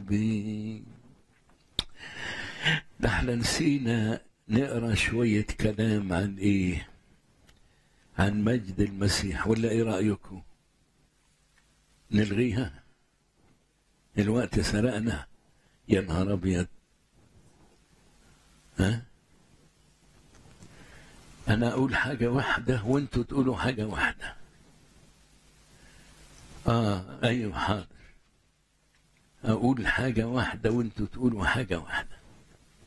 قلبي ده احنا نسينا نقرا شوية كلام عن ايه عن مجد المسيح ولا ايه رأيكم نلغيها الوقت سرقنا يا نهار ابيض ها انا اقول حاجة واحدة وانتوا تقولوا حاجة واحدة اه ايوه حاضر اقول حاجة واحدة وانتوا تقولوا حاجة واحدة